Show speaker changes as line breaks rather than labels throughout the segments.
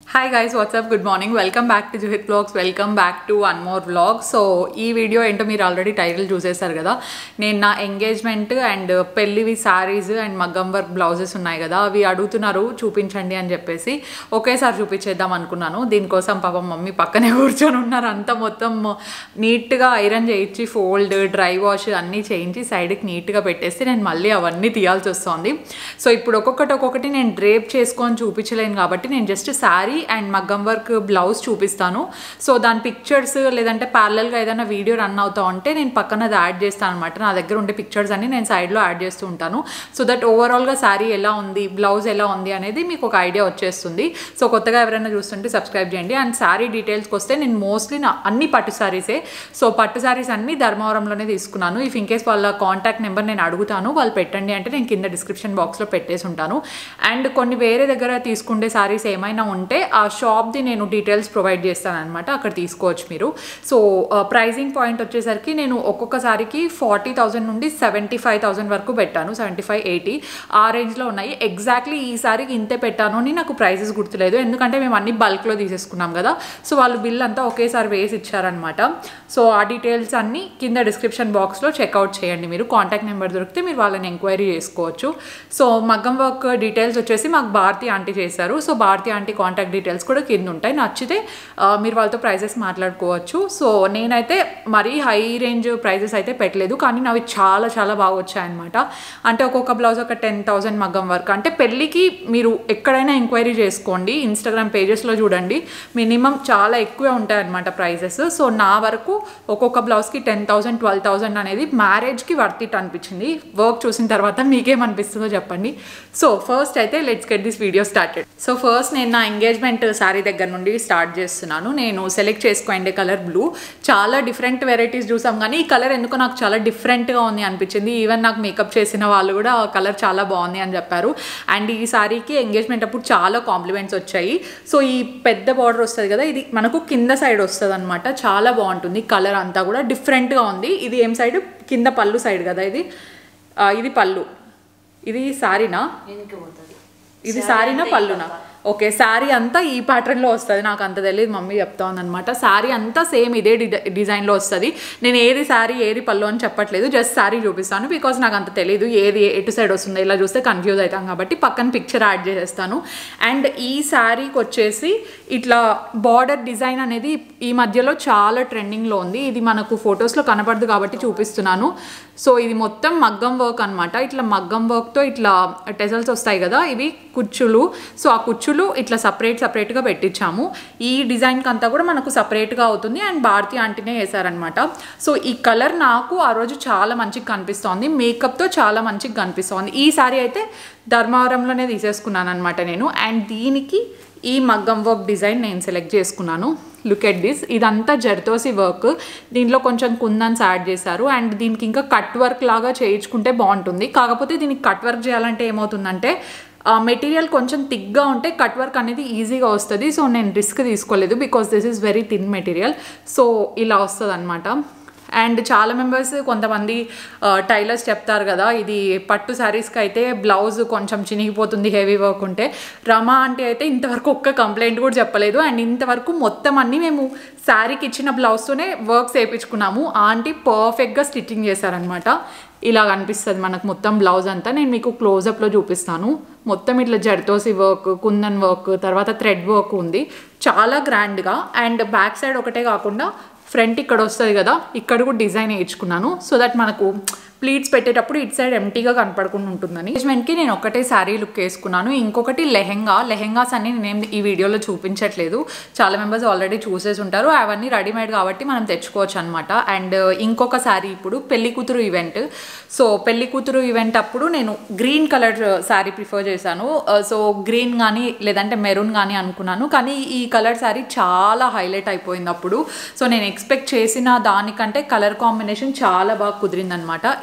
hi guys what's up good morning welcome back to Juhith blogs welcome back to one more vlog so ఈ video ఏంటో మీరు already title చూసేశారు కదా నేను నా ఎంగేజ్మెంట్ అండ్ పెళ్ళివి శారీస్ అండ్ మగ్గం వర్క్ బ్లౌజెస్ ఉన్నాయి కదా అవి అడుగుతున్నారు చూపించండి అని చెప్పేసి ఒకేసారి చూపించేద్దాం అనుకున్నాను దీనికోసం పాపం మమ్మీ పక్కనే కూర్చొని ఉన్నారు అంతా మొత్తం నీట్గా ఐరన్ చేయించి ఫోల్డ్ డ్రై వాష్ అన్నీ చేయించి సైడ్కి నీట్గా పెట్టేసి నేను మళ్ళీ అవన్నీ తీయాల్సి వస్తుంది సో ఇప్పుడు ఒక్కొక్కటి ఒక్కొక్కటి నేను డ్రేప్ చేసుకొని చూపించలేను కాబట్టి నేను జస్ట్ శారీ అండ్ మగ్గం వర్క్ బ్లౌజ్ చూపిస్తాను సో దాని పిక్చర్స్ లేదంటే ప్యారలల్గా ఏదైనా వీడియో రన్ అవుతా ఉంటే నేను పక్కన అది యాడ్ చేస్తాను అనమాట నా దగ్గర ఉండే పిక్చర్స్ అన్ని నేను సైడ్లో యాడ్ చేస్తూ ఉంటాను సో దట్ ఓవరాల్గా శారీ ఎలా ఉంది బ్లౌజ్ ఎలా ఉంది అనేది మీకు ఒక ఐడియా వచ్చేస్తుంది సో కొత్తగా ఎవరైనా చూస్తుంటే సబ్స్క్రైబ్ చేయండి అండ్ శారీ డీటెయిల్స్కి వస్తే నేను మోస్ట్లీ నా అన్ని పట్టు శారీసే సో పట్టు శారీస్ అన్ని ధర్మవరంలోనే తీసుకున్నాను ఇఫ్ ఇన్ కేస్ వాళ్ళ కాంటాక్ట్ నెంబర్ నేను అడుగుతాను వాళ్ళు పెట్టండి అంటే నేను కింద డిస్క్రిప్షన్ బాక్స్లో పెట్టేసి ఉంటాను అండ్ కొన్ని వేరే దగ్గర తీసుకుంటే శారీస్ ఏమైనా ఉంటే ఆ షాప్ది నేను డీటెయిల్స్ ప్రొవైడ్ చేస్తాను అనమాట అక్కడ తీసుకోవచ్చు మీరు సో ప్రైజింగ్ పాయింట్ వచ్చేసరికి నేను ఒక్కొక్క సారికి ఫార్టీ థౌజండ్ నుండి సెవెంటీ ఫైవ్ థౌసండ్ వరకు పెట్టాను సెవెంటీ ఫైవ్ ఎయిటీ ఆ రేంజ్లో ఉన్నాయి ఎగ్జాక్ట్లీ ఈ సారికి ఇంతే పెట్టాను అని నాకు ప్రైజెస్ గుర్తులేదు ఎందుకంటే మేము అన్ని బల్క్లో తీసేసుకున్నాం కదా సో వాళ్ళు బిల్ అంతా ఒకేసారి వేసి ఇచ్చారనమాట సో ఆ డీటెయిల్స్ అన్ని కింద డిస్క్రిప్షన్ బాక్స్లో చెక్అవుట్ చేయండి మీరు కాంటాక్ట్ నెంబర్ దొరికితే మీరు వాళ్ళని ఎంక్వైరీ చేసుకోవచ్చు సో మగ్గం వర్క్ డీటెయిల్స్ వచ్చేసి మాకు భారతి ఆంటీ చేశారు so Bharathi aunty contact details కూడా కింద ఉంటాయి నచ్చితే ఆ, మీరు వాళ్ళతో ప్రైజెస్ మాట్లాడుకోవచ్చు సో నేనైతే మరీ హై రేంజ్ ప్రైజెస్ అయితే పెట్టలేదు కానీ నావి చాలా చాలా బాగా వచ్చాయన్నమాట అంటే ఒక్కొక్క బ్లౌజ్ ఒక టెన్ థౌసండ్ మగ్గం వర్క్ అంటే పెళ్ళికి మీరు ఎక్కడైనా ఎంక్వైరీ చేసుకోండి ఇన్స్టాగ్రామ్ పేజెస్లో చూడండి మినిమం చాలా ఎక్కువే ఉంటాయి అనమాట ప్రైజెస్ సో నా వరకు ఒక్కొక్క బ్లౌజ్కి టెన్ థౌసండ్ ట్వెల్వ్ థౌసండ్ అనేది మ్యారేజ్కి వర్త్ ఇట్ అనిపించింది వర్క్ చూసిన తర్వాత మీకేమనిపిస్తుందో చెప్పండి సో ఫస్ట్ అయితే let's get this video started so first నేను నా ఎంగేజ్మెంట్ శారీ దగ్గర నుండి స్టార్ట్ చేస్తున్నాను నేను సెలెక్ట్ చేసుకోండి కలర్ బ్లూ చాలా డిఫరెంట్ వెరైటీస్ చూసాం కానీ ఈ కలర్ ఎందుకో నాకు చాలా డిఫరెంట్గా ఉంది అనిపించింది ఈవెన్ నాకు మేకప్ చేసిన వాళ్ళు కూడా ఆ కలర్ చాలా బాగుంది అని చెప్పారు అండ్ ఈ శారీకి ఎంగేజ్మెంట్ అప్పుడు చాలా కాంప్లిమెంట్స్ వచ్చాయి సో ఈ పెద్ద బార్డర్ వస్తుంది కదా ఇది మనకు కింద సైడ్ వస్తుంది అనమాట చాలా బాగుంటుంది కలర్ అంతా కూడా డిఫరెంట్గా ఉంది ఇది ఏం సైడ్ కింద పళ్ళు సైడ్ కదా ఇది ఆ, ఇది పళ్ళు ఇది శారీనా
వెనక్కి పోతుంది
ఇది శారీనా పళ్ళునా ఓకే శారీ అంతా ఈ ప్యాటర్న్లో వస్తుంది నాకు అంత తెలియదు మమ్మీ చెప్తా ఉందన్నమాట శారీ అంతా సేమ్ ఇదే డి- డిజైన్లో వస్తుంది నేను ఏది శారీ ఏది పళ్ళు అని చెప్పట్లేదు జస్ట్ శారీ చూపిస్తాను బికాజ్ నాకు అంత తెలియదు ఏది ఎటు సైడ్ వస్తుందో ఇలా చూస్తే కన్ఫ్యూజ్ అవుతాం కాబట్టి పక్కన పిక్చర్ యాడ్ చేసేస్తాను అండ్ ఈ శారీకి వచ్చేసి ఇట్లా బార్డర్ డిజైన్ అనేది ఈ మధ్యలో చాలా ట్రెండింగ్లో ఉంది ఇది మనకు ఫొటోస్లో కనపడదు కాబట్టి చూపిస్తున్నాను సో ఇది మొత్తం మగ్గం వర్క్ అనమాట ఇట్లా మగ్గం వర్క్తో ఇట్లా టెజల్స్ వస్తాయి కదా ఇవి కుచ్చులు సో ఆ కుచ్చులు ఇట్లా సపరేట్ సపరేట్గా పెట్టించాము ఈ డిజైన్కి అంతా కూడా మనకు సపరేట్గా అవుతుంది అండ్ భారతి ఆంటీనే వేసారనమాట సో ఈ కలర్ నాకు ఆ రోజు చాలా మంచిగా కనిపిస్తోంది మేకప్తో చాలా మంచిగా కనిపిస్తోంది ఈ సారీ అయితే ధర్మవరంలోనే తీసేసుకున్నాను అనమాట నేను అండ్ దీనికి ఈ మగ్గం వర్క్ డిజైన్ నేను సెలెక్ట్ చేసుకున్నాను లుక్ ఎట్ దిస్ ఇదంతా జర్దోసి వర్క్ దీంట్లో కొంచెం కుందన్స్ యాడ్ చేశారు అండ్ దీనికి ఇంకా కట్ వర్క్ లాగా చేయించుకుంటే బాగుంటుంది కాకపోతే దీనికి కట్ వర్క్ చేయాలంటే ఏమవుతుందంటే ఆ మెటీరియల్ కొంచెం థిక్గా ఉంటే కట్ వర్క్ అనేది ఈజీగా వస్తుంది సో నేను రిస్క్ తీసుకోలేదు because this is very thin material so ఇలా వస్తుంది అనమాట అండ్ చాలా మెంబర్స్ కొంతమంది టైలర్స్ చెప్తారు కదా ఇది పట్టు శారీస్కి అయితే బ్లౌజ్ కొంచెం చినిగిపోతుంది హెవీ వర్క్ ఉంటే రమా అంటే అయితే ఇంతవరకు ఒక్క కంప్లైంట్ కూడా చెప్పలేదు అండ్ ఇంతవరకు మొత్తం అన్నీ మేము శారీకి ఇచ్చిన బ్లౌజ్తోనే వర్క్స్ వేయించుకున్నాము ఆంటీ పర్ఫెక్ట్గా స్టిచ్చింగ్ చేశారనమాట ఇలా కనిపిస్తుంది మనకు మొత్తం బ్లౌజ్ అంతా నేను మీకు క్లోజప్లో చూపిస్తాను మొత్తం ఇట్లా జర్దోసి వర్క్ కుందన్ వర్క్ తర్వాత థ్రెడ్ వర్క్ ఉంది చాలా గ్రాండ్గా అండ్ బ్యాక్ సైడ్ ఒకటే కాకుండా ఫ్రంట్ ఇక్కడ వస్తుంది కదా ఇక్కడ కూడా డిజైన్ వేయించుకున్నాను సో దట్ మనకు ప్లీట్స్ పెట్టేటప్పుడు ఇటు సైడ్ ఎంటీగా కనపడకుండా ఉంటుందని ఎంగేజ్మెంట్కి నేను ఒకటే శారీ లుక్ వేసుకున్నాను ఇంకొకటి లెహెంగా లెహెంగాస్ అన్ని నేనేం ఈ వీడియోలో చూపించట్లేదు చాలా మెంబర్స్ ఆల్రెడీ చూసేసి ఉంటారు అవన్నీ రెడీమేడ్ కాబట్టి మనం తెచ్చుకోవచ్చు అనమాట అండ్ ఇంకొక శారీ ఇప్పుడు పెళ్లి కూతురు ఈవెంట్ సో పెళ్లి కూతురు ఈవెంట్ అప్పుడు నేను గ్రీన్ కలర్ శారీ ప్రిఫర్ చేశాను సో గ్రీన్ కానీ లేదంటే మెరూన్ కానీ అనుకున్నాను కానీ ఈ కలర్ శారీ చాలా హైలైట్ అయిపోయింది అప్పుడు సో నేను ఎక్స్పెక్ట్ చేసిన దానికంటే కలర్ కాంబినేషన్ చాలా బాగా కుదిరిందనమాట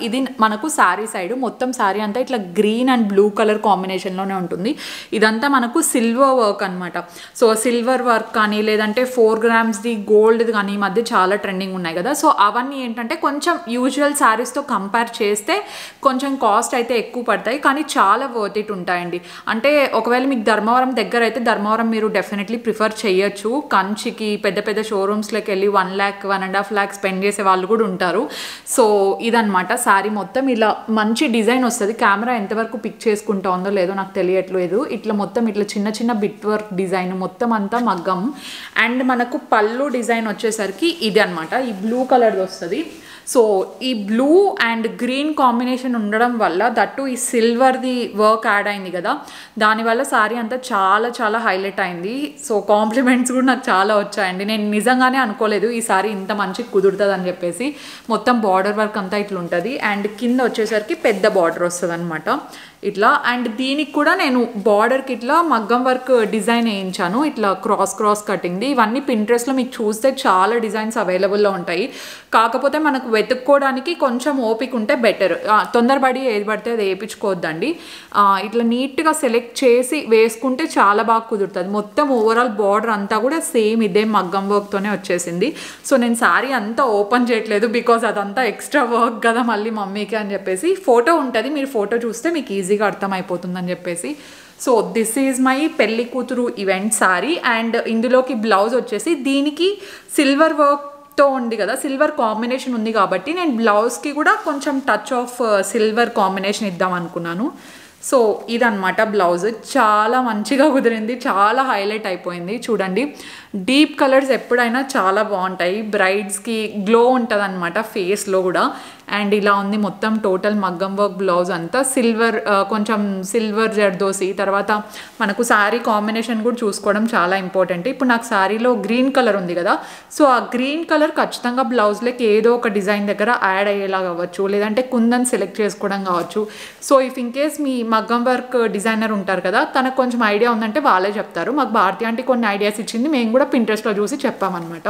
ఇది మనకు శారీ సైడ్ మొత్తం శారీ అంతా ఇట్లా గ్రీన్ అండ్ బ్లూ కలర్ కాంబినేషన్లోనే ఉంటుంది ఇదంతా మనకు సిల్వర్ వర్క్ అనమాట సో సిల్వర్ వర్క్ కానీ లేదంటే ఫోర్ గ్రామ్స్ది గోల్డ్ది కానీ ఈ మధ్య చాలా ట్రెండింగ్ ఉన్నాయి కదా సో అవన్నీ ఏంటంటే కొంచెం యూజువల్ శారీస్తో కంపేర్ చేస్తే కొంచెం కాస్ట్ అయితే ఎక్కువ పడతాయి కానీ చాలా వర్త్ ఇట్ ఉంటాయండి అంటే ఒకవేళ మీకు ధర్మవరం దగ్గర అయితే ధర్మవరం మీరు డెఫినెట్లీ ప్రిఫర్ చేయొచ్చు కంచికి పెద్ద పెద్ద షోరూమ్స్లోకి వెళ్ళి one lakh one and half lakh spend చేసే వాళ్ళు కూడా ఉంటారు సో ఇదనమాట శారీ మొత్తం ఇలా మంచి డిజైన్ వస్తుంది కెమెరా ఎంతవరకు పిక్ చేసుకుంటా ఉందో లేదో నాకు తెలియట్లేదు ఇట్లా మొత్తం ఇట్లా చిన్న చిన్న బిట్ వర్క్ డిజైన్ మొత్తం అంతా మగ్గం అండ్ మనకు పళ్ళు డిజైన్ వచ్చేసరికి ఇది అనమాట ఈ బ్లూ కలర్ది వస్తుంది సో ఈ బ్లూ అండ్ గ్రీన్ కాంబినేషన్ ఉండడం వల్ల దట్టు ఈ సిల్వర్ది వర్క్ యాడ్ అయింది కదా దానివల్ల సారీ అంతా చాలా చాలా హైలైట్ అయింది సో కాంప్లిమెంట్స్ కూడా నాకు చాలా వచ్చాయండి నేను నిజంగానే అనుకోలేదు ఈ సారీ ఇంత మంచిగా కుదురుతుంది అని చెప్పేసి మొత్తం బార్డర్ వర్క్ అంతా ఇట్లా ఉంటుంది అండ్ కింద వచ్చేసరికి పెద్ద బార్డర్ వస్తుంది అనమాట ఇట్లా అండ్ దీనికి కూడా నేను బార్డర్కి ఇట్లా మగ్గం వర్క్ డిజైన్ వేయించాను ఇట్లా క్రాస్ క్రాస్ కటింగ్ది ఇవన్నీ పింట్రెస్ట్లో మీకు చూస్తే చాలా డిజైన్స్ అవైలబుల్లో ఉంటాయి కాకపోతే మనకు వెతుక్కోవడానికి కొంచెం ఓపిక ఉంటే బెటర్ తొందరపడి ఏది పడితే అది వేయించుకోవద్దండి ఆ, ఇట్లా నీట్గా సెలెక్ట్ చేసి వేసుకుంటే చాలా బాగా కుదురుతుంది మొత్తం ఓవరాల్ బార్డర్ అంతా కూడా సేమ్ ఇదే మగ్గం వర్క్తోనే వచ్చేసింది సో నేను శారీ అంతా ఓపెన్ చేయట్లేదు బికాజ్ అదంతా ఎక్స్ట్రా వర్క్ కదా మళ్ళీ మమ్మీకి అని చెప్పేసి ఫోటో ఉంటుంది మీరు ఫోటో చూస్తే మీకు ఈజీగా అర్థమైపోతుందని చెప్పేసి సో దిస్ ఈజ్ మై పెళ్లి కూతురు ఈవెంట్ సారీ అండ్ ఇందులోకి బ్లౌజ్ వచ్చేసి దీనికి సిల్వర్ వర్క్తో ఉంది కదా సిల్వర్ కాంబినేషన్ ఉంది కాబట్టి నేను బ్లౌజ్కి కూడా కొంచెం టచ్ ఆఫ్ సిల్వర్ కాంబినేషన్ ఇద్దాం అనుకున్నాను సో ఇదన్నమాట బ్లౌజ్ చాలా మంచిగా కుదిరింది చాలా హైలైట్ అయిపోయింది చూడండి డీప్ కలర్స్ ఎప్పుడైనా చాలా బాగుంటాయి బ్రైడ్స్కి గ్లో ఉంటుంది అనమాట ఫేస్లో కూడా అండ్ ఇలా ఉంది మొత్తం టోటల్ మగ్గం వర్క్ బ్లౌజ్ అంతా సిల్వర్ కొంచెం సిల్వర్ జర్దోసి తర్వాత మనకు శారీ కాంబినేషన్ కూడా చూసుకోవడం చాలా ఇంపార్టెంట్ ఇప్పుడు నాకు శారీలో గ్రీన్ కలర్ ఉంది కదా సో ఆ గ్రీన్ కలర్ ఖచ్చితంగా బ్లౌజ్లోకి ఏదో ఒక డిజైన్ దగ్గర యాడ్ అయ్యేలా కావచ్చు లేదంటే కుందన్ సెలెక్ట్ చేసుకోవడం కావచ్చు సో ఇఫ్ ఇన్ కేస్ మీ మగ్గం వర్క్ డిజైనర్ ఉంటారు కదా తనకు కొంచెం ఐడియా ఉందంటే వాళ్ళే చెప్తారు మాకు భారతి అంటే కొన్ని ఐడియాస్ ఇచ్చింది మేము కూడా పింట్రెస్ట్లో చూసి చెప్పామన్నమాట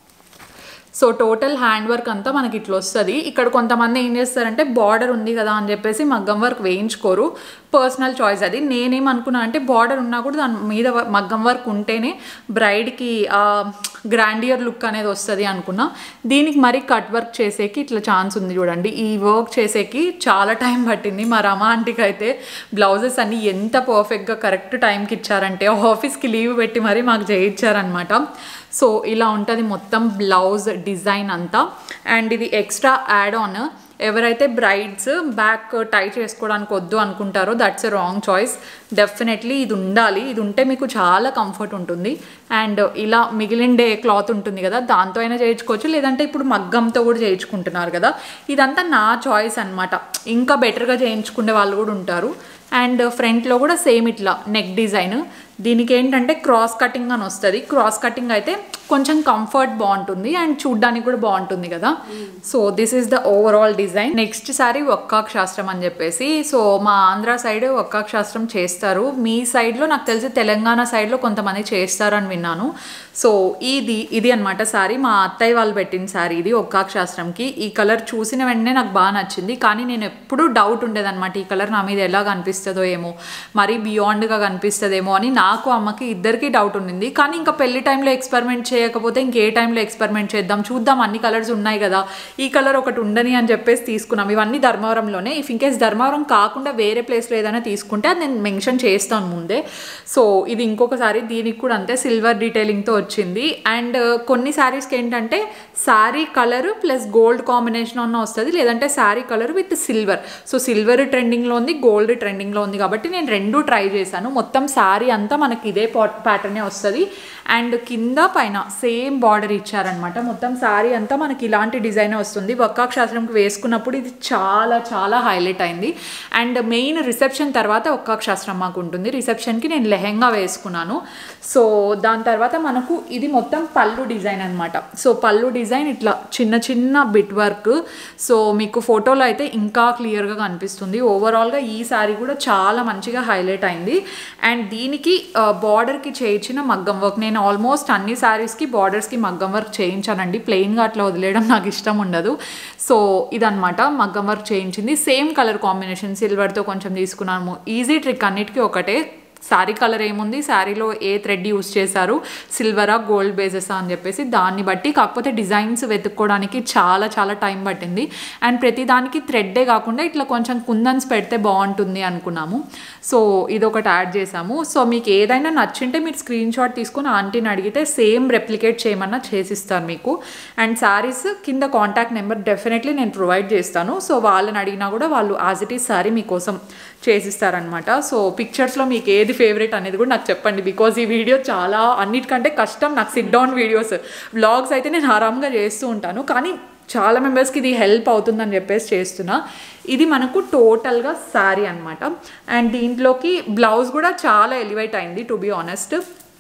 సో టోటల్ హ్యాండ్ వర్క్ అంతా మనకి ఇట్లా వస్తుంది ఇక్కడ కొంతమంది ఏం చేస్తారంటే బార్డర్ ఉంది కదా అని చెప్పేసి మగ్గం వర్క్ వేయించుకోరు పర్సనల్ చాయిస్ అది నేనేమనుకున్నా అంటే బార్డర్ ఉన్నా కూడా దాని మీద వ- మగ్గం వర్క్ ఉంటేనే బ్రైడ్కి గ్రాండియర్ లుక్ అనేది వస్తుంది అనుకున్నా దీనికి మరి కట్ వర్క్ చేసేకి ఇట్లా ఛాన్స్ ఉంది చూడండి ఈ వర్క్ చేసేకి చాలా టైం పట్టింది మా రమా ఆంటీకి అయితే బ్లౌజెస్ అన్ని ఎంత పర్ఫెక్ట్గా కరెక్ట్ టైంకి ఇచ్చారంటే ఆఫీస్కి లీవ్ పెట్టి మరీ మాకు చేయించారనమాట సో ఇలా ఉంటుంది మొత్తం బ్లౌజ్ డిజైన్ అంతా అండ్ ఇది ఎక్స్ట్రా యాడ్ ఆన్ ఎవరైతే బ్రైడ్స్ బ్యాక్ టై చేసుకోవడానికి వద్దు అనుకుంటారో that's a wrong choice definitely ఇది ఉండాలి ఇది ఉంటే మీకు చాలా కంఫర్ట్ ఉంటుంది అండ్ ఇలా మిగిలిన డే క్లాత్ ఉంటుంది కదా దాంతో అయినా చేయించుకోవచ్చు లేదంటే ఇప్పుడు మగ్గంతో కూడా చేయించుకుంటున్నారు కదా ఇదంతా నా చాయిస్ అనమాట ఇంకా బెటర్గా చేయించుకునే వాళ్ళు కూడా ఉంటారు అండ్ ఫ్రంట్లో కూడా సేమ్ ఇట్లా నెక్ డిజైన్ దీనికి ఏంటంటే క్రాస్ కటింగ్ అని వస్తుంది క్రాస్ కటింగ్ అయితే కొంచెం కంఫర్ట్ బాగుంటుంది అండ్ చూడ్డానికి కూడా బాగుంటుంది కదా so this is the overall design next సారి ఒక్కాక్ శాస్త్రం అని చెప్పేసి సో మా ఆంధ్ర సైడ్ ఒక్కాక్ శాస్త్రం చేస్తారు మీ సైడ్లో నాకు తెలిసి తెలంగాణ సైడ్లో కొంతమంది చేస్తారు అని విన్నాను సో ఇది ఇది అనమాట సారీ మా అత్తయ్య వాళ్ళు పెట్టిన సారీ ఇది ఒక్కాక్ శాస్త్రంకి ఈ కలర్ చూసిన వెంటనే నాకు బాగా నచ్చింది కానీ నేను ఎప్పుడూ డౌట్ ఉండేదన్నమాట ఈ కలర్ నా మీద ఎలా కనిపిస్తుందో ఏమో మరీ బియాండ్గా కనిపిస్తుందేమో అని నాకు అమ్మకి ఇద్దరికి డౌట్ ఉండింది కానీ ఇంకా పెళ్లి టైంలో ఎక్స్పెరిమెంట్ చేయకపోతే ఇంకే టైంలో ఎక్స్పెరిమెంట్ చేద్దాం చూద్దాం అన్ని కలర్స్ ఉన్నాయి కదా ఈ కలర్ ఒకటి ఉండని అని చెప్పేసి తీసుకున్నాం ఇవన్నీ ధర్మవరంలోనే ఇఫ్ ఇన్ కేస్ ధర్మవరం కాకుండా వేరే ప్లేస్లో ఏదైనా తీసుకుంటే అది నేను మెన్షన్ చేస్తాను ముందే సో ఇది ఇంకొకసారి దీనికి కూడా అంతే సిల్వర్ డీటెయిలింగ్తో వచ్చింది అండ్ కొన్ని శారీస్కి ఏంటంటే sari colour plus gold combination అన్న వస్తుంది లేదంటే sari colour with silver so silver ట్రెండింగ్లో ఉంది గోల్డ్ ట్రెండింగ్లో ఉంది కాబట్టి నేను రెండు ట్రై చేశాను మొత్తం శారీ అంతా మనకి ఇదే ప్యాటర్నే వస్తుంది అండ్ కింద పైన సేమ్ బార్డర్ ఇచ్చారనమాట మొత్తం శారీ అంతా మనకి ఇలాంటి డిజైన్ వస్తుంది వక్కాక్ శాస్త్రంకి వేసుకున్నప్పుడు ఇది చాలా చాలా హైలైట్ అయింది అండ్ మెయిన్ రిసెప్షన్ తర్వాత ఒక్కాక్ శాస్త్రం మాకు ఉంటుంది రిసెప్షన్కి నేను లెహెంగా వేసుకున్నాను సో దాని తర్వాత మనకు ఇది మొత్తం పళ్ళు డిజైన్ అనమాట సో పళ్ళు డిజైన్ ఇట్లా చిన్న చిన్న బిట్ వర్క్ సో మీకు ఫోటోలో అయితే ఇంకా క్లియర్గా కనిపిస్తుంది ఓవరాల్గా ఈ శారీ కూడా చాలా మంచిగా హైలైట్ అయింది అండ్ దీనికి బార్డర్కి చేయించిన మగ్గం వర్క్ నేను ఆల్మోస్ట్ అన్ని శారీస్కి బార్డర్స్కి మగ్గం వర్క్ చేయించానండి ప్లెయిన్గా అట్లా వదిలేయడం నాకు ఇష్టం ఉండదు సో ఇదనమాట మగ్గం వర్క్ చేయించింది సేమ్ కలర్ కాంబినేషన్ సిల్వర్తో కొంచెం తీసుకున్నాము ఈజీ ట్రిక్ అన్నిటికీ ఒకటే శారీ కలర్ ఏముంది శారీలో ఏ థ్రెడ్ యూస్ చేశారు సిల్వరా గోల్డ్ బేసెస్ అని చెప్పేసి దాన్ని బట్టి కాకపోతే డిజైన్స్ వెతుక్కోవడానికి చాలా చాలా టైం పట్టింది అండ్ ప్రతి దానికి థ్రెడ్డే కాకుండా ఇట్లా కొంచెం కుందన్స్ పెడితే బాగుంటుంది అనుకున్నాము సో ఇది ఒకటి యాడ్ చేసాము సో మీకు ఏదైనా నచ్చింటే మీరు స్క్రీన్ షాట్ తీసుకుని ఆంటీని అడిగితే సేమ్ రెప్లికేట్ చేయమన్నా చేసిస్తారు మీకు అండ్ శారీస్ కింద కాంటాక్ట్ నెంబర్ డెఫినెట్లీ నేను ప్రొవైడ్ చేస్తాను సో వాళ్ళని అడిగినా కూడా వాళ్ళు యాజ్ ఇట్ ఈస్ శారీ మీకోసం చేసిస్తారనమాట సో పిక్చర్స్లో మీకు ఏది ఫేవరెట్ అనేది కూడా నాకు చెప్పండి బికాజ్ ఈ వీడియో చాలా అన్నిటికంటే కష్టం నాకు సిట్ డౌన్ వీడియోస్ వ్లాగ్స్ అయితే నేను ఆరామ్గా చేస్తూ ఉంటాను కానీ చాలా మెంబర్స్కి ఇది హెల్ప్ అవుతుందని చెప్పేసి చేస్తున్నా ఇది మనకు టోటల్గా శారీ అనమాట అండ్ దీంట్లోకి బ్లౌజ్ కూడా చాలా ఎలివేట్ అయింది టు బీ ఆనెస్ట్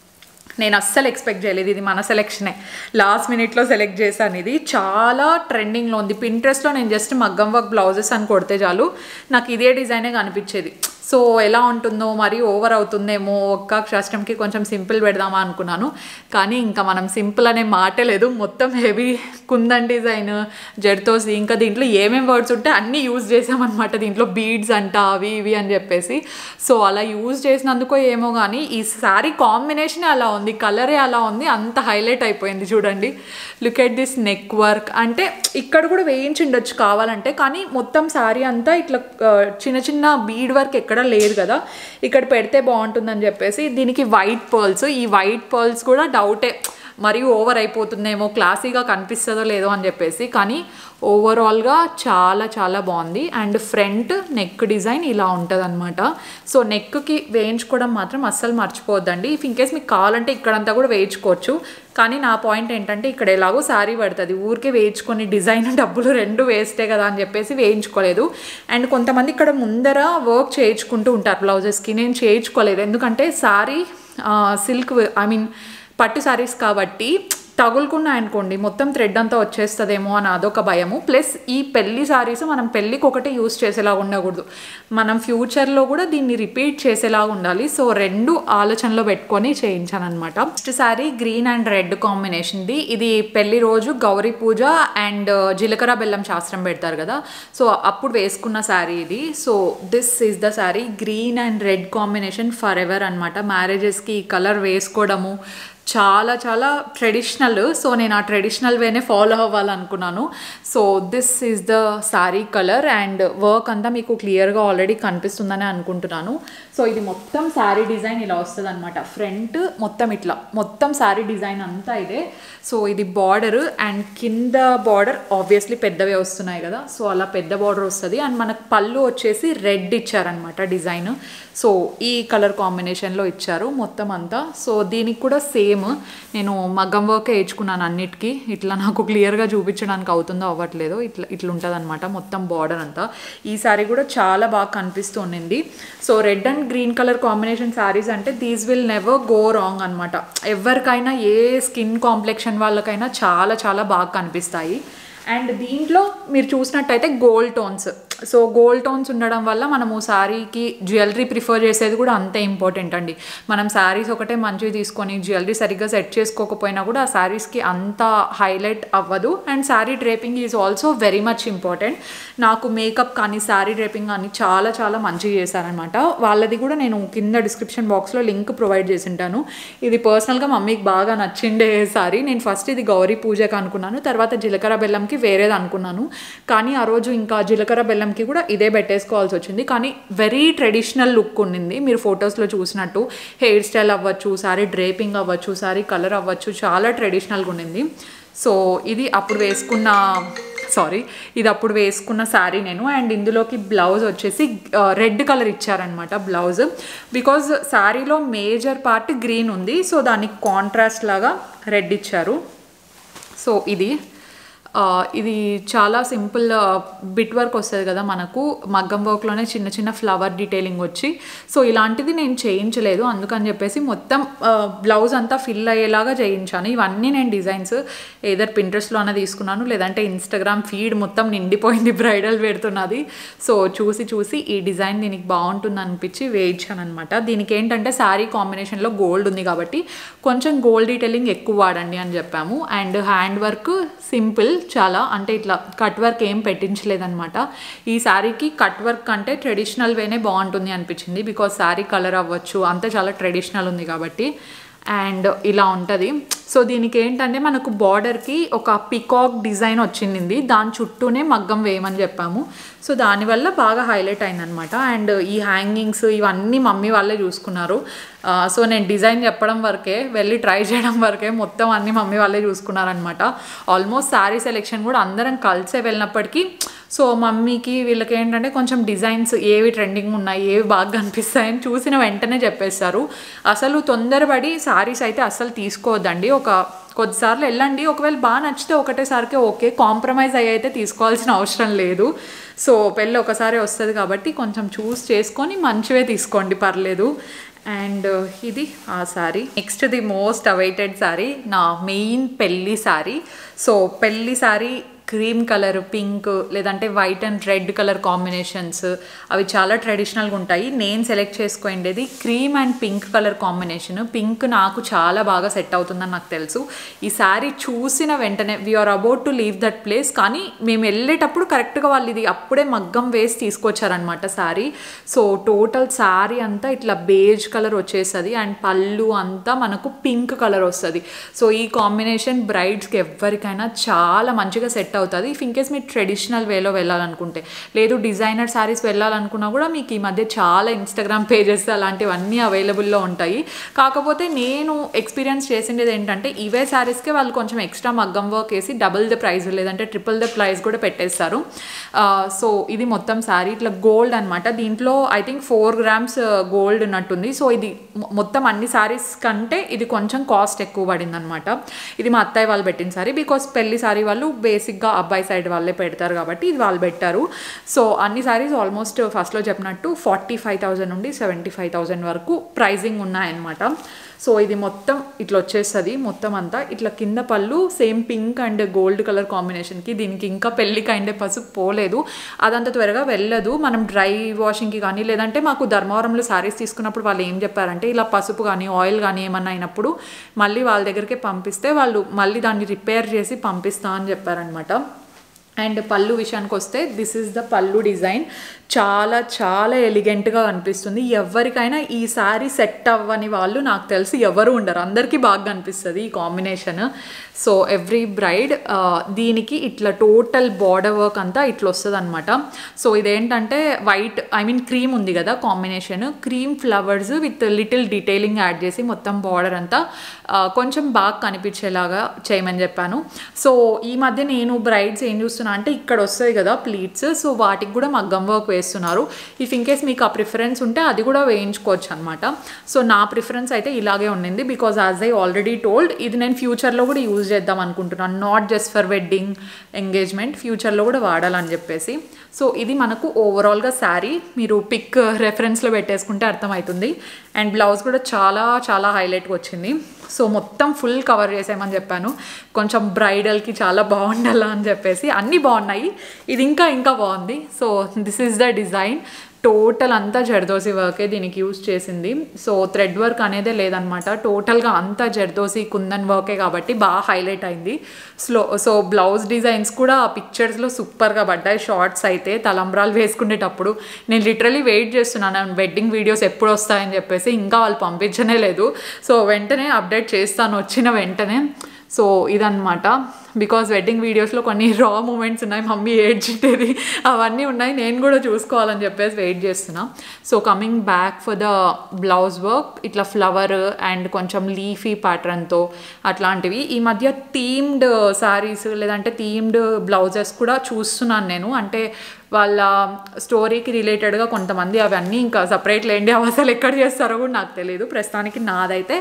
నేను అస్సలు ఎక్స్పెక్ట్ చేయలేదు ఇది మన సెలెక్షనే లాస్ట్ మినిట్లో సెలెక్ట్ చేశాను ఇది చాలా ట్రెండింగ్లో ఉంది పింట్రెస్ట్లో నేను జస్ట్ మగ్గం వర్క్ బ్లౌజెస్ అని కొడితే చాలు నాకు ఇదే డిజైనే కనిపించేది సో ఎలా ఉంటుందో మరి ఓవర్ అవుతుందేమో ఒక్క అక్షరాష్టంకి కొంచెం సింపుల్ పెడదామా అనుకున్నాను కానీ ఇంకా మనం సింపుల్ అనే మాటే లేదు మొత్తం హెవీ కుందన్ డిజైన్ జెడ్తోస్ ఇంకా దీంట్లో ఏమేమి వర్డ్స్ ఉంటే అన్నీ యూజ్ చేసామన్నమాట దీంట్లో బీడ్స్ అంట అవి ఇవి అని చెప్పేసి సో అలా యూజ్ చేసినందుకో ఏమో కానీ ఈ శారీ కాంబినేషనే అలా ఉంది కలరే అలా ఉంది అంత హైలైట్ అయిపోయింది చూడండి look at this neck work అంటే ఇక్కడ కూడా వేయించిండొచ్చు కావాలంటే కానీ మొత్తం శారీ అంతా ఇట్లా ఆ, చిన్న చిన్న బీడ్ వర్క్ ఎక్కడ లేదు కదా ఇక్కడ పెడితే బాగుంటుందని చెప్పేసి దీనికి వైట్ పర్ల్స్ ఈ వైట్ పర్ల్స్ కూడా డౌటే మరి ఓవర్ అయిపోతుందేమో క్లాసీగా కనిపిస్తుందో లేదో అని చెప్పేసి కానీ ఓవరాల్గా చాలా చాలా బాగుంది అండ్ ఫ్రంట్ నెక్ డిజైన్ ఇలా ఉంటుంది అనమాట సో నెక్కి వేయించుకోవడం మాత్రం అస్సలు మర్చిపోవద్దండి ఇఫ్ ఇన్కేస్ మీకు కావాలంటే ఇక్కడంతా కూడా వేయించుకోవచ్చు కానీ నా పాయింట్ ఏంటంటే ఇక్కడ ఎలాగో శారీ పడుతుంది ఊరికే వేయించుకొని డిజైన్ డబ్బులు రెండు వేస్తే కదా అని చెప్పేసి వేయించుకోలేదు అండ్ కొంతమంది ఇక్కడ ముందర వర్క్ చేయించుకుంటూ ఉంటారు బ్లౌజెస్కి నేను చేయించుకోలేదు ఎందుకంటే శారీ సిల్క్ ఐ మీన్ పట్టు శారీస్ కాబట్టి తగులుకున్నాయి అనుకోండి మొత్తం థ్రెడ్ అంతా వచ్చేస్తుందేమో అని అదొక భయము ప్లస్ ఈ పెళ్లి శారీస్ మనం పెళ్ళికి ఒకటే యూస్ చేసేలాగా ఉండకూడదు మనం ఫ్యూచర్లో కూడా దీన్ని రిపీట్ చేసేలాగా ఉండాలి సో రెండు ఆలోచనలో పెట్టుకొని చేయించాను అనమాట first sari green and red కాంబినేషన్ది ఇది పెళ్లి రోజు గౌరీ పూజ అండ్ జీలకర్ర బెల్లం శాస్త్రం పెడతారు కదా సో అప్పుడు వేసుకున్న శారీ ఇది so this is the sari green and red combination forever అనమాట మ్యారేజెస్కి ఈ కలర్ వేసుకోవడము చాలా చాలా ట్రెడిషనల్ సో నేను ఆ ట్రెడిషనల్ వేనే ఫాలో అవ్వాలనుకున్నాను so this is the sari colour and work అంతా మీకు క్లియర్గా ఆల్రెడీ కనిపిస్తుందని అనుకుంటున్నాను సో ఇది మొత్తం శారీ డిజైన్ ఇలా వస్తుంది అనమాట ఫ్రంట్ మొత్తం ఇట్లా మొత్తం శారీ డిజైన్ అంతా ఇదే సో ఇది బార్డర్ అండ్ కింద బార్డర్ ఆబ్వియస్లీ పెద్దవే వస్తున్నాయి కదా సో అలా పెద్ద బార్డర్ వస్తుంది అండ్ మనకు పళ్ళు వచ్చేసి రెడ్ ఇచ్చారనమాట డిజైన్ సో ఈ కలర్ కాంబినేషన్లో ఇచ్చారు మొత్తం అంతా సో దీనికి కూడా సేమ్ నేను మగ్గం వర్క్ వేయించుకున్నాను అన్నిటికీ ఇట్లా నాకు క్లియర్గా చూపించడానికి అవుతుందో అవ్వట్లేదో ఇట్లా ఇట్లా ఉంటుంది అనమాట మొత్తం బార్డర్ అంతా ఈ సారీ కూడా చాలా బాగా కనిపిస్తూ ఉండింది so red and green colour combination saris అంటే these will never go wrong అనమాట ఎవరికైనా ఏ స్కిన్ కాంప్లెక్షన్ వాళ్ళకైనా చాలా చాలా బాగా కనిపిస్తాయి అండ్ దీంట్లో మీరు చూసినట్టయితే gold tones so gold tones ఉండడం వల్ల మనము శారీకి జ్యువెలరీ ప్రిఫర్ చేసేది కూడా అంతే ఇంపార్టెంట్ అండి మనం శారీస్ ఒకటే మంచివి తీసుకొని జ్యువెలరీ సరిగ్గా సెట్ చేసుకోకపోయినా కూడా ఆ శారీస్కి అంత హైలైట్ అవ్వదు and sari draping is also very much important నాకు మేకప్ కానీ శారీ డ్రేపింగ్ కానీ చాలా చాలా మంచిగా చేశారనమాట వాళ్ళది కూడా నేను కింద డిస్క్రిప్షన్ బాక్స్లో లింక్ ప్రొవైడ్ చేసి ఉంటాను ఇది పర్సనల్గా మమ్మీకి బాగా నచ్చిండే సారీ నేను ఫస్ట్ ఇది గౌరీ పూజకి అనుకున్నాను తర్వాత జీలకర్ర బెల్లంకి వేరేది అనుకున్నాను కానీ ఆ రోజు ఇంకా జీలకర్ర బెల్లంకి కూడా ఇదే పెట్టేసుకోవాల్సి వచ్చింది కానీ వెరీ ట్రెడిషనల్ లుక్ ఉండింది మీరు ఫొటోస్లో చూసినట్టు హెయిర్ స్టైల్ అవ్వచ్చు సారీ డ్రేపింగ్ అవ్వచ్చు సారీ కలర్ అవ్వచ్చు చాలా ట్రెడిషనల్గా ఉండింది సో ఇది అప్పుడు వేసుకున్న సారీ ఇది అప్పుడు వేసుకున్న శారీ నేను అండ్ ఇందులోకి బ్లౌజ్ వచ్చేసి రెడ్ కలర్ ఇచ్చారనమాట బ్లౌజ్ బికాజ్ శారీలో మేజర్ పార్ట్ గ్రీన్ ఉంది సో దానికి కాంట్రాస్ట్ లాగా రెడ్ ఇచ్చారు సో ఇది ఆ, ఇది చాలా సింపుల్ బిట్ వర్క్ వస్తుంది కదా మనకు మగ్గం వర్క్లోనే చిన్న చిన్న ఫ్లవర్ డీటెయిలింగ్ వచ్చి సో ఇలాంటిది నేను చేయించలేదు అందుకని చెప్పేసి మొత్తం బ్లౌజ్ అంతా ఫిల్ అయ్యేలాగా చేయించాను ఇవన్నీ నేను డిజైన్స్ ఏదర్ పింట్రెస్ట్లోనే తీసుకున్నాను లేదంటే ఇన్స్టాగ్రామ్ ఫీడ్ మొత్తం నిండిపోయింది బ్రైడల్ పెడుతున్నది సో చూసి చూసి ఈ డిజైన్ దీనికి బాగుంటుంది అనిపించి వేయించాను అనమాట దీనికి ఏంటంటే శారీ కాంబినేషన్లో గోల్డ్ ఉంది కాబట్టి కొంచెం గోల్డ్ డీటెయిలింగ్ ఎక్కువ వాడండి అని చెప్పాము అండ్ హ్యాండ్ వర్క్ సింపుల్ చాలా అంటే ఇట్లా కట్ వర్క్ ఏం పెట్టించలేదన్నమాట ఈ శారీకి కట్ వర్క్ అంటే ట్రెడిషనల్ వేనే బాగుంటుంది అనిపించింది బికాజ్ శారీ కలర్ అవ్వచ్చు అంతా చాలా ట్రెడిషనల్ ఉంది కాబట్టి అండ్ ఇలా ఉంటుంది సో దీనికి ఏంటంటే మనకు బార్డర్కి ఒక పికాక్ డిజైన్ వచ్చింది దాని చుట్టూనే మగ్గం వేయమని చెప్పాము సో దానివల్ల బాగా హైలైట్ అయిందనమాట అండ్ ఈ హ్యాంగింగ్స్ ఇవన్నీ మమ్మీ వాళ్ళే చూసుకున్నారు ఆ, సో నేను డిజైన్ చెప్పడం వరకే వెళ్ళి ట్రై చేయడం వరకే మొత్తం అన్ని మమ్మీ వాళ్ళే చూసుకున్నారనమాట ఆల్మోస్ట్ శారీ సెలెక్షన్ కూడా అందరం కలిసే వెళ్ళినప్పటికీ సో మమ్మీకి వీళ్ళకి ఏంటంటే కొంచెం డిజైన్స్ ఏవి ట్రెండింగ్ ఉన్నాయి ఏవి బాగా కనిపిస్తాయని చూసిన వెంటనే చెప్పేస్తారు అసలు తొందరపడి శారీస్ అయితే అసలు తీసుకోవద్దండి ఒక కొద్దిసార్లు వెళ్ళండి ఒకవేళ బాగా నచ్చితే ఒకటేసారికి ఓకే కాంప్రమైజ్ అయ్యి అయితే తీసుకోవాల్సిన అవసరం లేదు సో పెళ్ళి ఒకసారి వస్తుంది కాబట్టి కొంచెం చూస్ చేసుకొని మంచివే తీసుకోండి పర్లేదు అండ్ ఇది ఆ sari next the most awaited sari నా మెయిన్ పెళ్ళి శారీ సో పెళ్ళి శారీ క్రీమ్ కలర్ పింక్ లేదంటే white and red colour combinations అవి చాలా ట్రెడిషనల్గా ఉంటాయి నేను సెలెక్ట్ చేసుకోండేది cream and pink colour combination pink నాకు చాలా బాగా సెట్ అవుతుందని నాకు తెలుసు ఈ శారీ చూసిన వెంటనే we're about to leave that place కానీ మేము వెళ్ళేటప్పుడు కరెక్ట్గా వాళ్ళు ఇది అప్పుడే మగ్గం వేసి తీసుకొచ్చారనమాట శారీ సో టోటల్ శారీ అంతా ఇట్లా బేజ్ కలర్ వచ్చేస్తుంది అండ్ పళ్ళు అంతా మనకు పింక్ కలర్ వస్తుంది సో ఈ కాంబినేషన్ బ్రైడ్స్కి ఎవరికైనా చాలా మంచిగా సెట్ అవుతుంది ఇఫ్ ఇన్ కేస్ మీరు ట్రెడిషనల్ వేలో వెళ్ళాలనుకుంటే లేదు డిజైనర్ శారీస్ వెళ్ళాలనుకున్నా కూడా మీకు ఈ మధ్య చాలా ఇన్స్టాగ్రామ్ పేజెస్ అలాంటివన్నీ అవైలబుల్లో ఉంటాయి కాకపోతే నేను ఎక్స్పీరియన్స్ చేసిండేది ఏంటంటే ఇవే శారీస్కే వాళ్ళు కొంచెం ఎక్స్ట్రా మగ్గం వర్క్ వేసి డబుల్ ద ప్రైస్ లేదంటే ట్రిపుల్ ద ప్రైస్ కూడా పెట్టేస్తారు సో ఇది మొత్తం శారీ ఇట్లా గోల్డ్ అనమాట దీంట్లో I think four grams gold ఉన్నట్టుంది సో ఇది మొ- మొత్తం అన్ని శారీస్ కంటే ఇది కొంచెం కాస్ట్ ఎక్కువ పడింది అనమాట ఇది మా అత్తయ్య వాళ్ళు పెట్టిన సారీ బికాస్ పెళ్లి సారీ వాళ్ళు బేసిక్గా అబ్బాయి సైడ్ వాళ్ళే పెడతారు కాబట్టి ఇది వాళ్ళు పెట్టారు సో అన్ని సారీస్ ఆల్మోస్ట్ ఫస్ట్లో చెప్పినట్టు ఫార్టీ ఫైవ్ థౌజండ్ నుండి సెవెంటీ ఫైవ్ థౌజండ్ వరకు ప్రైజింగ్ ఉన్నాయన్నమాట సో ఇది మొత్తం ఇట్లా వచ్చేస్తుంది మొత్తం అంతా ఇట్లా కింద పళ్ళు same pink and gold colour కాంబినేషన్కి దీనికి ఇంకా పెళ్ళికి అయిండే పసుపు పోలేదు అదంత త్వరగా వెళ్ళదు మనం డ్రై వాషింగ్కి కానీ లేదంటే మాకు ధర్మవరంలో శారీస్ తీసుకున్నప్పుడు వాళ్ళు ఏం చెప్పారంటే ఇలా పసుపు కానీ ఆయిల్ కానీ ఏమన్నా అయినప్పుడు మళ్ళీ వాళ్ళ దగ్గరికి పంపిస్తే వాళ్ళు మళ్ళీ దాన్ని రిపేర్ చేసి పంపిస్తా అని చెప్పారనమాట అండ్ పళ్ళు విషయానికి వస్తే దిస్ ఇస్ ద పళ్ళు డిజైన్ చాలా చాలా ఎలిగెంట్గా కనిపిస్తుంది ఎవరికైనా ఈ శారీ సెట్ అవ్వని వాళ్ళు నాకు తెలిసి ఎవరు ఉండరు అందరికీ బాగా కనిపిస్తుంది ఈ కాంబినేషన్ సో ఎవ్రీ బ్రైడ్ దీనికి ఇట్లా టోటల్ బార్డర్ వర్క్ అంతా ఇట్లా వస్తుంది అనమాట సో ఇదేంటంటే వైట్ ఐ మీన్ క్రీమ్ ఉంది కదా combination cream flowers with little detailing add చేసి మొత్తం బార్డర్ అంతా ఆ, కొంచెం బాగా కనిపించేలాగా చేయమని చెప్పాను సో ఈ మధ్య నేను బ్రైడ్స్ ఏం చూస్తున్నా అంటే ఇక్కడ వస్తాయి కదా ప్లీట్స్ సో వాటికి కూడా మగ్గం వర్క్ వేస్తున్నారు ఇఫ్ ఇన్ కేస్ మీకు ఆ ప్రిఫరెన్స్ ఉంటే అది కూడా వేయించుకోవచ్చు అనమాట సో నా ప్రిఫరెన్స్ అయితే ఇలాగే ఉండింది because as I already told ఇది నేను ఫ్యూచర్లో కూడా యూజ్ చేద్దాం అనుకుంటున్నాను not just for wedding engagement ఫ్యూచర్లో కూడా వాడాలని చెప్పేసి సో ఇది మనకు ఓవరాల్గా శారీ మీరు పిక్ రెఫరెన్స్లో పెట్టేసుకుంటే అర్థమవుతుంది అండ్ బ్లౌజ్ కూడా చాలా చాలా హైలైట్గా వచ్చింది సో మొత్తం ఫుల్ కవర్ చేసామని చెప్పాను కొంచెం బ్రైడల్కి చాలా బాగుండాలా అని చెప్పేసి అన్నీ బాగున్నాయి ఇది ఇంకా ఇంకా బాగుంది so this is the design total అంతా జర్దోసి వర్కే దీనికి యూజ్ చేసింది సో థ్రెడ్ వర్క్ అనేదే లేదనమాట టోటల్గా అంతా జర్దోసి కుందన్ వర్కే కాబట్టి బాగా హైలైట్ అయింది స్లో సో బ్లౌజ్ డిజైన్స్ కూడా ఆ పిక్చర్స్లో సూపర్గా పడ్డాయి షార్ట్స్ అయితే తలంబ్రాలు వేసుకునేటప్పుడు నేను లిటరలీ వెయిట్ చేస్తున్నాను వెడ్డింగ్ వీడియోస్ ఎప్పుడు వస్తాయని చెప్పేసి ఇంకా వాళ్ళు పంపించనే లేదు సో వెంటనే అప్డేట్ చేస్తాను వచ్చిన వెంటనే సో ఇదన్నమాట బికాజ్ వెడ్డింగ్ వీడియోస్లో కొన్ని రా మూమెంట్స్ ఉన్నాయి మమ్మీ ఏడ్చింటేది అవన్నీ ఉన్నాయి నేను కూడా చూసుకోవాలని చెప్పేసి వెయిట్ చేస్తున్నా so coming back for the blouse work ఇట్లా ఫ్లవర్ అండ్ కొంచెం లీఫీ ప్యాటర్న్తో అట్లాంటివి ఈ మధ్య థీమ్డ్ శారీస్ లేదంటే థీమ్డ్ బ్లౌజెస్ కూడా చూస్తున్నాను నేను అంటే వాళ్ళ స్టోరీకి రిలేటెడ్గా కొంతమంది అవన్నీ ఇంకా సపరేట్ లేండి అవి అసలు ఎక్కడ చేస్తారో కూడా నాకు తెలియదు ప్రస్తుతానికి నాదైతే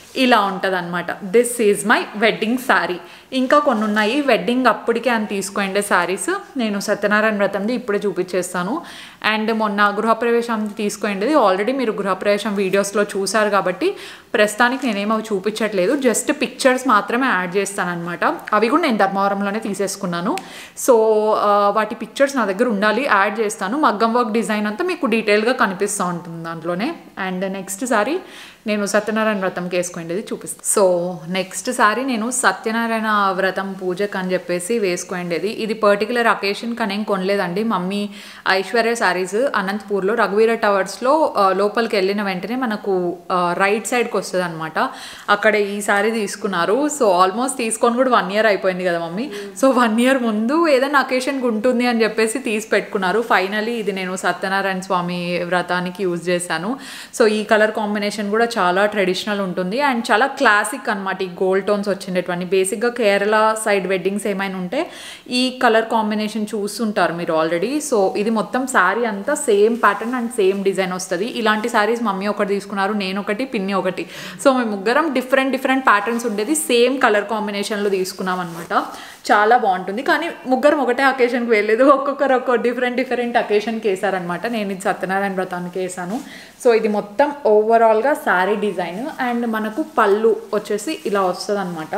ఇలా ఉంటుంది అనమాట this is my wedding sari ఇంకా కొన్ని ఉన్నాయి వెడ్డింగ్ అప్పటికే అని తీసుకోండి శారీస్ నేను సత్యనారాయణ వ్రతంది ఇప్పుడే చూపించేస్తాను అండ్ మొన్న గృహప్రవేశం తీసుకోండి ఆల్రెడీ మీరు గృహప్రవేశం వీడియోస్లో చూసారు కాబట్టి ప్రస్తుతానికి నేనేం అవి చూపించట్లేదు జస్ట్ పిక్చర్స్ మాత్రమే యాడ్ చేస్తాను అనమాట అవి కూడా నేను ధర్మవరంలోనే తీసేసుకున్నాను సో ఆ, వాటి పిక్చర్స్ నా దగ్గర ఉండాలి యాడ్ చేస్తాను మగ్గం వర్క్ డిజైన్ అంతా మీకు డీటెయిల్గా కనిపిస్తూ ఉంటుంది దాంట్లోనే అండ్ నెక్స్ట్ సారి నేను సత్యనారాయణ వ్రతంకి వేసుకోండి చూపిస్తాను సో నెక్స్ట్ సారి నేను సత్యనారాయణ వ్రతం పూజకు అని చెప్పేసి వేసుకోండేది ఇది పర్టికులర్ అకేషన్ కానీ ఏం కొనలేదండి మమ్మీ ఐశ్వర్య శారీస్ అనంతపూర్లో రఘువీర టవర్స్లో ఆ, లోపలికి వెళ్ళిన వెంటనే మనకు రైట్ సైడ్కి వస్తుంది అనమాట అక్కడ ఈ శారీ తీసుకున్నారు సో ఆల్మోస్ట్ తీసుకొని కూడా వన్ ఇయర్ అయిపోయింది కదా మమ్మీ సో వన్ ఇయర్ ముందు ఏదైనా అకేషన్కి ఉంటుంది అని చెప్పేసి తీసి పెట్టుకున్నారు ఫైనలీ ఇది నేను సత్యనారాయణ స్వామి వ్రతానికి యూజ్ చేశాను సో ఈ కలర్ కాంబినేషన్ కూడా చాలా ట్రెడిషనల్ ఉంటుంది అండ్ చాలా క్లాసిక్ అనమాట ఈ గోల్డ్ టోన్స్ వచ్చినటువంటి బేసిక్గా కేరళ సైడ్ వెడ్డింగ్స్ ఏమైనా ఉంటే ఈ కలర్ కాంబినేషన్ చూస్తుంటారు మీరు ఆల్రెడీ సో ఇది మొత్తం శారీ అంతా same pattern and same design వస్తుంది ఇలాంటి శారీస్ మమ్మీ ఒకటి తీసుకున్నారు నేను ఒకటి పిన్ని ఒకటి సో మేము ముగ్గురం డిఫరెంట్ డిఫరెంట్ ప్యాటర్న్స్ ఉండేది సేమ్ కలర్ కాంబినేషన్లో తీసుకున్నాం అనమాట చాలా బాగుంటుంది కానీ ముగ్గురం ఒకటే అకేషన్కి వెళ్ళలేదు ఒక్కొక్కరు ఒక్కో డిఫరెంట్ డిఫరెంట్ అకేషన్కి వేసారనమాట నేను ఇది సత్యనారాయణ వ్రతానికి వేసాను సో ఇది మొత్తం ఓవరాల్గా శారీ డిజైన్ అండ్ మనకు పళ్ళు వచ్చేసి ఇలా వస్తుంది అనమాట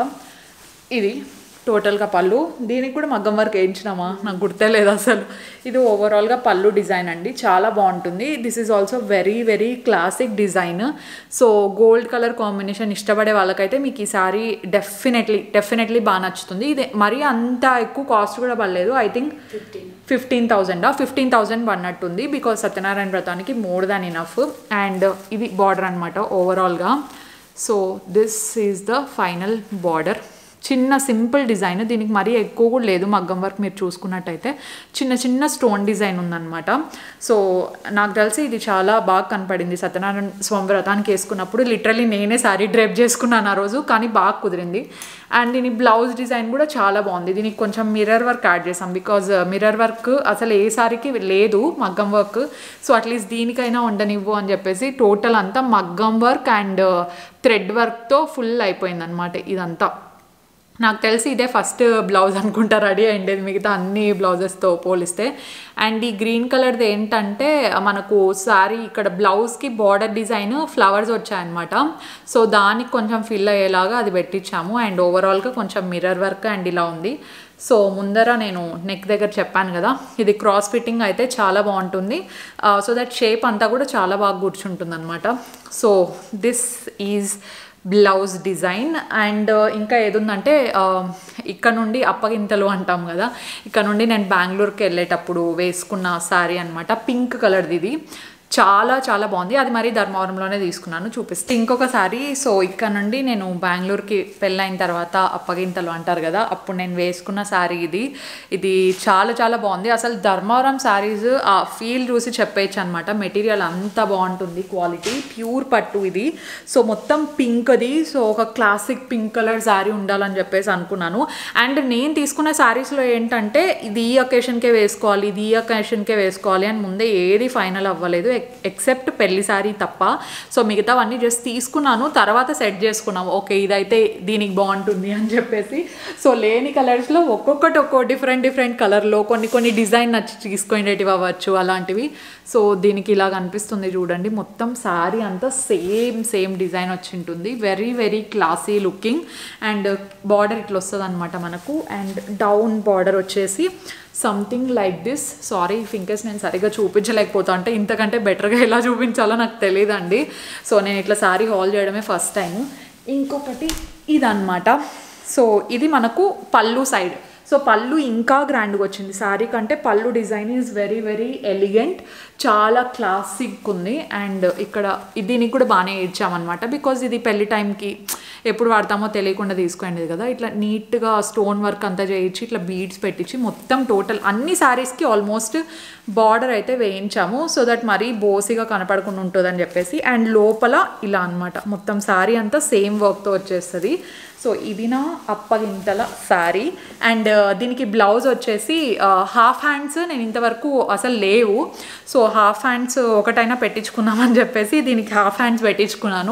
ఇది టోటల్గా పళ్ళు దీనికి కూడా మగ్గం వర్క్ వేయించినామా నాకు గుర్తే లేదు అసలు ఇది ఓవరాల్గా పళ్ళు డిజైన్ అండి చాలా బాగుంటుంది this is also very very classic design so gold colour combination ఇష్టపడే వాళ్ళకైతే మీకు ఈ సారీ డెఫినెట్లీ డెఫినెట్లీ బాగా నచ్చుతుంది ఇది మరీ అంత ఎక్కువ కాస్ట్ కూడా పడలేదు I think fifteen thousand fifteen thousand పడినట్టుంది బికాస్ సత్యనారాయణ వ్రతానికి మోర్ దాన్ ఇనఫ్ అండ్ ఇది బార్డర్ అనమాట ఓవరాల్గా so this is the final border చిన్న సింపుల్ డిజైన్ దీనికి మరీ ఎక్కువ కూడా లేదు మగ్గం వర్క్ మీరు చూసుకున్నట్టయితే చిన్న చిన్న స్టోన్ డిజైన్ ఉందన్నమాట సో నాకు తెలిసి ఇది చాలా బాగా కనపడింది సత్యనారాయణ స్వామి వ్రతానికి వేసుకున్నప్పుడు లిటరలీ నేనే సారీ డ్రైప్ చేసుకున్నాను ఆ రోజు కానీ బాగా కుదిరింది అండ్ దీని బ్లౌజ్ డిజైన్ కూడా చాలా బాగుంది దీనికి కొంచెం మిర్రర్ వర్క్ యాడ్ చేసాం బికాజ్ మిర్రర్ వర్క్ అసలు ఏ సారీకి లేదు మగ్గం వర్క్ సో అట్లీస్ట్ దీనికైనా ఉండనివ్వు అని చెప్పేసి టోటల్ అంతా మగ్గం వర్క్ అండ్ థ్రెడ్ వర్క్తో ఫుల్ అయిపోయింది అనమాట ఇదంతా నాకు తెలిసి ఇదే ఫస్ట్ బ్లౌజ్ అనుకుంటా రెడీ అయ్యిండేది మిగతా అన్ని బ్లౌజెస్తో పోలిస్తే అండ్ ఈ గ్రీన్ కలర్ది ఏంటంటే మనకు సారీ ఇక్కడ బ్లౌజ్కి బార్డర్ డిజైన్ ఫ్లవర్స్ వచ్చాయన్నమాట సో దానికి కొంచెం ఫిల్ అయ్యేలాగా అది పెట్టించాము అండ్ ఓవరాల్గా కొంచెం మిర్రర్ వర్క్ అండ్ ఇలా ఉంది సో ముందర నేను నెక్ దగ్గర చెప్పాను కదా ఇది క్రాస్ ఫిట్టింగ్ అయితే చాలా బాగుంటుంది సో దట్ షేప్ అంతా కూడా చాలా బాగా కూర్చుంటుంది అనమాట so this is blouse design and ఇంకా ఏదుందంటే ఆ, ఇక్కడ నుండి అప్పగింతలు అంటాం కదా ఇక్కడ నుండి నేను బెంగళూరుకి వెళ్ళేటప్పుడు వేసుకున్న శారీ అనమాట పింక్ కలర్ది ఇది చాలా చాలా బాగుంది అది మరి ధర్మవరంలోనే తీసుకున్నాను చూపిస్తే ఇంకొక సారీ సో ఇక్కడ నుండి నేను బెంగళూరుకి పెళ్ళైన తర్వాత అప్పగింతలు అంటారు కదా అప్పుడు నేను వేసుకున్న శారీ ఇది ఇది చాలా చాలా బాగుంది అసలు ధర్మవరం శారీస్ ఆ ఫీల్ చూసి చెప్పేయచ్చు అనమాట మెటీరియల్ అంత బాగుంటుంది క్వాలిటీ ప్యూర్ పట్టు ఇది సో మొత్తం పింక్ అది సో ఒక క్లాసిక్ పింక్ కలర్ శారీ ఉండాలని చెప్పేసి అనుకున్నాను అండ్ నేను తీసుకున్న శారీస్లో ఏంటంటే ఇది ఈ అకేషన్కే వేసుకోవాలి ఇది ఈ అకేషన్కే వేసుకోవాలి అని ముందే ఏది ఫైనల్ అవ్వలేదు ఎక్సెప్ట్ పెళ్లి శారీ తప్ప సో మిగతావన్నీ జస్ట్ తీసుకున్నాను తర్వాత సెట్ చేసుకున్నాము ఓకే ఇదైతే దీనికి బాగుంటుంది అని చెప్పేసి సో లేని కలర్స్లో ఒక్కొక్కటి ఒక్కో డిఫరెంట్ డిఫరెంట్ కలర్లో కొన్ని కొన్ని డిజైన్ నచ్చి తీసుకునేటివి అవ్వచ్చు అలాంటివి సో దీనికి ఇలా కనిపిస్తుంది చూడండి మొత్తం శారీ అంతా సేమ్ సేమ్ డిజైన్ వచ్చి ఉంటుంది very very classy looking and border ఇట్లా వస్తుంది అనమాట మనకు అండ్ డౌన్ బార్డర్ వచ్చేసి సంథింగ్ లైక్ దిస్ సారీ ఫింకర్స్ నేను సరిగ్గా చూపించలేకపోతా అంటే ఇంతకంటే బెటర్గా ఎలా చూపించాలో నాకు తెలియదండి సో నేను ఇట్లా సారీ హాల్ చేయడమే ఫస్ట్ టైం ఇంకొకటి ఇదన్నమాట సో ఇది మనకు పళ్ళు సైడ్ సో పళ్ళు ఇంకా గ్రాండ్గా వచ్చింది శారీ కంటే పళ్ళు design is very very elegant చాలా క్లాసిక్ ఉంది అండ్ ఇక్కడ దీనికి కూడా బాగానే ఇచ్చామన్నమాట బికాజ్ ఇది పెళ్లి టైంకి ఎప్పుడు వాడతామో తెలియకుండా తీసుకోండి కదా ఇట్లా నీట్గా స్టోన్ వర్క్ అంతా చేయించి ఇట్లా బీడ్స్ పెట్టించి మొత్తం టోటల్ అన్ని శారీస్కి ఆల్మోస్ట్ బార్డర్ అయితే వేయించాము సో దట్ మరీ బోసిగా కనపడకుండా ఉంటుందని చెప్పేసి అండ్ లోపల ఇలా అన్నమాట మొత్తం శారీ అంతా సేమ్ వర్క్తో వచ్చేస్తుంది సో ఇది నా అప్పగింతల శారీ అండ్ దీనికి బ్లౌజ్ వచ్చేసి హాఫ్ హ్యాండ్స్ నేను ఇంతవరకు అసలు లేవు సో హాఫ్ హ్యాండ్స్ ఒకటైనా పెట్టించుకుందామని చెప్పేసి దీనికి హాఫ్ హ్యాండ్స్ పెట్టించుకున్నాను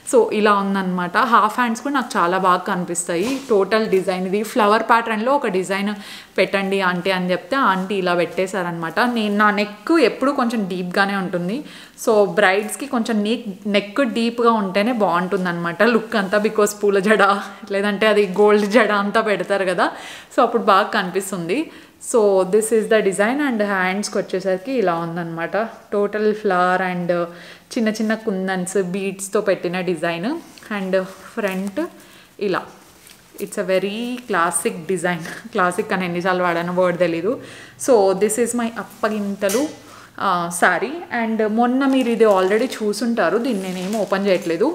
సో ఇలా ఉందన్నమాట హాఫ్ హ్యాండ్స్ కూడా నాకు చాలా బాగా కనిపిస్తాయి టోటల్ డిజైన్ ఇది ఫ్లవర్ ప్యాటర్న్లో ఒక డిజైన్ పెట్టండి ఆంటీ అని చెప్తే ఆంటీ ఇలా పెట్టేశారనమాట నేను నా నెక్ ఎప్పుడు కొంచెం డీప్గానే ఉంటుంది సో బ్రైడ్స్కి కొంచెం నీక్ నెక్ డీప్గా ఉంటేనే బాగుంటుంది అనమాట లుక్ అంతా బికాస్ పూల జడ లేదంటే అది గోల్డ్ జడ అంతా పెడతారు కదా సో అప్పుడు బాగా కనిపిస్తుంది so this is the design and హ్యాండ్స్కి వచ్చేసరికి ఇలా ఉందన్నమాట టోటల్ ఫ్లవర్ అండ్ చిన్న చిన్న కుందన్స్ బీడ్స్తో పెట్టిన డిజైన్ అండ్ ఫ్రంట్ ఇలా it's a very classic design classic అని ఎన్నిసార్లు వాడానో వర్డ్ తెలీదు సో దిస్ ఈజ్ మై అప్పగింతలు శారీ అండ్ మొన్న మీరు ఇది ఆల్రెడీ చూసుంటారు దీన్ని నేనేం ఓపెన్ చేయట్లేదు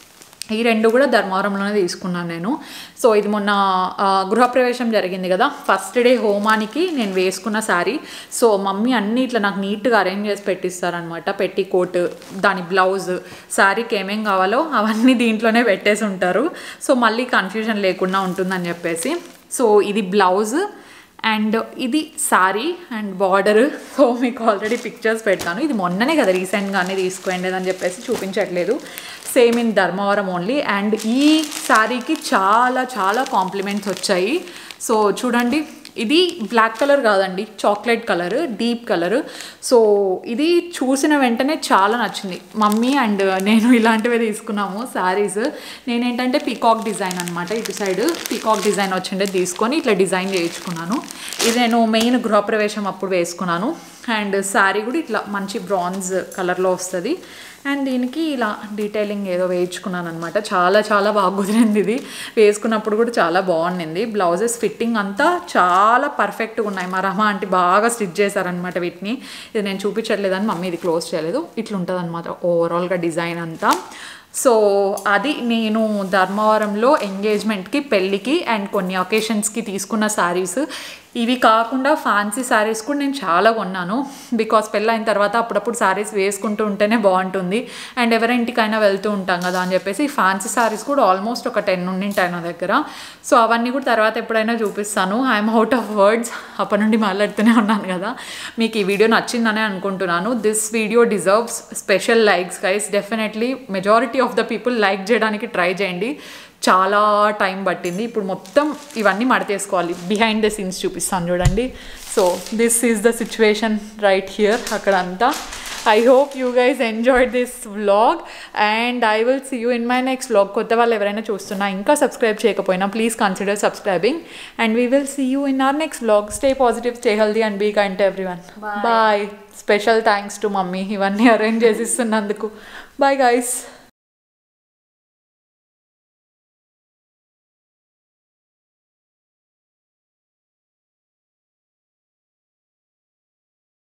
ఈ రెండు కూడా ధర్మవరంలోనే తీసుకున్నాను నేను సో ఇది మొన్న ఆ, గృహప్రవేశం జరిగింది కదా ఫస్ట్ డే హోమానికి నేను వేసుకున్న శారీ సో మమ్మీ అన్ని ఇట్లా నాకు నీట్గా అరేంజ్ చేసి పెట్టిస్తారనమాట పెట్టి కోట్ దాని బ్లౌజ్ శారీకి ఏమేం కావాలో అవన్నీ దీంట్లోనే పెట్టేసి ఉంటారు సో మళ్ళీ కన్ఫ్యూజన్ లేకుండా ఉంటుందని చెప్పేసి సో ఇది బ్లౌజ్ అండ్ ఇది శారీ అండ్ బార్డర్ సో మీకు ఆల్రెడీ పిక్చర్స్ పెడతాను ఇది మొన్ననే కదా రీసెంట్గానే తీసుకోండి అని చెప్పేసి చూపించట్లేదు same in Dharmavaram only and ఈ శారీకి చాలా చాలా కాంప్లిమెంట్స్ వచ్చాయి సో చూడండి ఇది బ్లాక్ కలర్ కాదండి chocolate colour deep colour so ఇది చూసిన వెంటనే చాలా నచ్చింది మమ్మీ అండ్ నేను ఇలాంటివే తీసుకున్నాము శారీస్ నేనేంటంటే పీకాక్ డిజైన్ అనమాట ఇటు సైడ్ పీకాక్ డిజైన్ వచ్చిండే తీసుకొని ఇట్లా డిజైన్ చేయించుకున్నాను ఇది నేను మెయిన్ గృహప్రవేశం అప్పుడు వేసుకున్నాను అండ్ శారీ కూడా ఇట్లా మంచి బ్రాంజ్ కలర్లో వస్తుంది అండ్ దీనికి ఇలా డీటెయిలింగ్ ఏదో వేయించుకున్నాను అనమాట చాలా చాలా బాగా కుదిరింది ఇది వేసుకున్నప్పుడు కూడా చాలా బాగుండింది బ్లౌజెస్ ఫిట్టింగ్ అంతా చాలా పర్ఫెక్ట్గా ఉన్నాయి మా రమ ఆంటీ బాగా స్టిచ్ చేశారనమాట వీటిని ఇది నేను చూపించట్లేదని మమ్మీ ఇది క్లోజ్ చేయలేదు ఇట్లా ఉంటుంది అనమాట ఓవరాల్గా డిజైన్ అంతా సో అది నేను ధర్మవరంలో ఎంగేజ్మెంట్కి పెళ్ళికి అండ్ కొన్ని ఒకేషన్స్కి తీసుకున్న శారీస్ ఇవి కాకుండా ఫ్యాన్సీ శారీస్ కూడా నేను చాలా కొన్నాను బికాస్ పెళ్ళైన తర్వాత అప్పుడప్పుడు శారీస్ వేసుకుంటూ ఉంటేనే బాగుంటుంది అండ్ ఎవరింటికైనా వెళ్తూ ఉంటాం కదా అని చెప్పేసి ఫ్యాన్సీ శారీస్ కూడా ఆల్మోస్ట్ ఒక టెన్ ఉండింటాయి నా దగ్గర సో అవన్నీ కూడా తర్వాత ఎప్పుడైనా చూపిస్తాను ఐఎమ్ అవుట్ ఆఫ్ వర్డ్స్ అప్పటి నుండి మాట్లాడుతూనే ఉన్నాను కదా మీకు ఈ వీడియో నచ్చిందనే అనుకుంటున్నాను this video deserves special likes guys definitely majority of the people like చేయడానికి ట్రై చేయండి చాలా టైం పట్టింది ఇప్పుడు మొత్తం ఇవన్నీ మడతేసుకోవాలి బిహైండ్ ద సీన్స్ చూపిస్తాను చూడండి so this is the situation right here అక్కడ అంతా I hope you guys enjoyed this vlog and I will see you in my next vlog కొత్త వాళ్ళు ఎవరైనా చూస్తున్నా ఇంకా సబ్స్క్రైబ్ చేయకపోయినా please consider subscribing and we will see you in our next vlog stay positive stay healthy and be kind to everyone bye special thanks to mummy ఇవన్నీ arrange చేసిస్తున్నందుకు bye guys